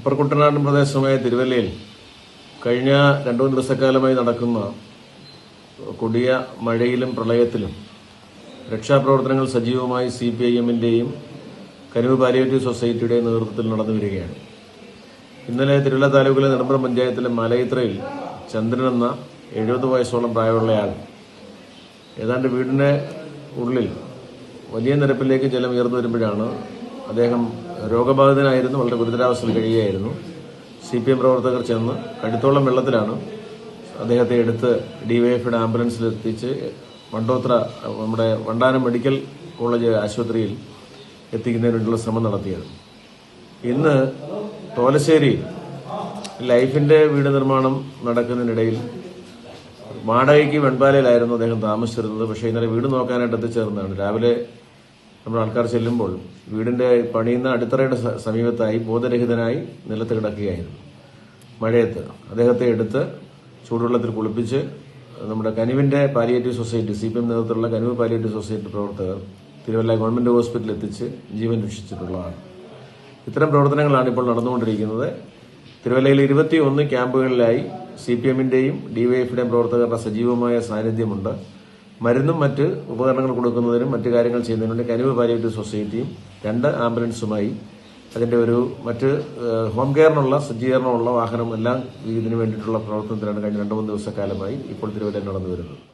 upper കുട്ടനാടൻ പ്രദേശമായ തിരുവല്ലയിൽ കഴിഞ്ഞ രണ്ടു മൂന്ന് ദിവസക്കാലമായി നടക്കുന്ന കൊടിയ മഴയിലും പ്രളയത്തിലും രക്ഷാപ്രവർത്തനങ്ങൾ സജീവമായി സി പി ഐ എമ്മിന്റെയും കരുവ് പാലിയേറ്റീവ് സൊസൈറ്റിയുടെയും നേതൃത്വത്തിൽ നടന്നു വരികയാണ് ഇന്നലെ തിരുവല്ല താലൂക്കിലെ നെടുമ്പ്രം പഞ്ചായത്തിലെ മലയിത്രയിൽ ചന്ദ്രൻ എന്ന എഴുപത് വയസ്സോളം പ്രായമുള്ളയാൾ ഏതാണ്ട് വീടിന്റെ ഉള്ളിൽ വലിയ നിരപ്പിലേക്ക് ജലം ഉയർന്നു വരുമ്പോഴാണ് അദ്ദേഹം രോഗബാധിതനായിരുന്നു വളരെ ഗുരുതരാവസ്ഥയിൽ കഴിയുകയായിരുന്നു സി പി എം പ്രവർത്തകർ ചെന്ന് കഴുത്തോളം വെള്ളത്തിലാണ് അദ്ദേഹത്തെ എടുത്ത് ഡിവൈഎഫിയുടെ ആംബുലൻസിൽ എത്തിച്ച് വണ്ടോത്ര നമ്മുടെ വണ്ടാനം മെഡിക്കൽ കോളേജ് ആശുപത്രിയിൽ എത്തിക്കുന്നതിന് വേണ്ടിയുള്ള ശ്രമം നടത്തിയത് ഇന്ന് തോലശ്ശേരി ലൈഫിന്റെ വീട് നിർമ്മാണം നടക്കുന്നതിനിടയിൽ വാടകയ്ക്ക് വെൺപാലയിലായിരുന്നു അദ്ദേഹം താമസിച്ചിരുന്നത് പക്ഷേ ഇന്നലെ വീട് നോക്കാനായിട്ട് എത്തിച്ചേർന്നതാണ് രാവിലെ നമ്മൾ ആൾക്കാർ ചെല്ലുമ്പോൾ വീടിന്റെ പണിയുന്ന അടിത്തറയുടെ സ- സമീപത്തായി ബോധരഹിതനായി നിലത്ത് കിടക്കുകയായിരുന്നു മഴയത്ത് അദ്ദേഹത്തെ എടുത്ത് ചൂടുവെള്ളത്തിൽ കുളിപ്പിച്ച് നമ്മുടെ കനിവിന്റെ palliative society C P M നേതൃത്വത്തിലുള്ള കനിവ് പാലിയേറ്റീവ് സൊസൈറ്റി പ്രവർത്തകർ തിരുവല്ല ഗവൺമെന്റ് ഹോസ്പിറ്റലിൽ എത്തിച്ച് ജീവൻ രക്ഷിച്ചിട്ടുള്ളതാണ് ഇത്തരം പ്രവർത്തനങ്ങളാണ് ഇപ്പോൾ നടന്നുകൊണ്ടിരിക്കുന്നത് തിരുവല്ലയിൽ ഇരുപത്തി ഒന്ന് ക്യാമ്പുകളിലായി സി പി എമ്മിന്റെയും ഡിവൈഎഫിന്റെയും പ്രവർത്തകരുടെ സജീവമായ സാന്നിധ്യമുണ്ട് മരുന്നും മറ്റ് ഉപകരണങ്ങൾ കൊടുക്കുന്നതിനും മറ്റു കാര്യങ്ങൾ ചെയ്യുന്നതിനും വേണ്ടി കനിവ് പാലിയേറ്റീവ് സൊസൈറ്റിയും രണ്ട് ആംബുലൻസുമായി അതിന്റെ ഒരു മറ്റ് ഏഹ്, ഹോം കെയറിനുള്ള സജ്ജീകരണമുള്ള വാഹനം എല്ലാം ഇതിനു വേണ്ടിയിട്ടുള്ള പ്രവർത്തനത്തിലാണ് കഴിഞ്ഞ രണ്ടു മൂന്ന് ദിവസക്കാലമായി ഇപ്പോൾ തിരുവല്ലയിൽ നടന്നു വരുന്നത്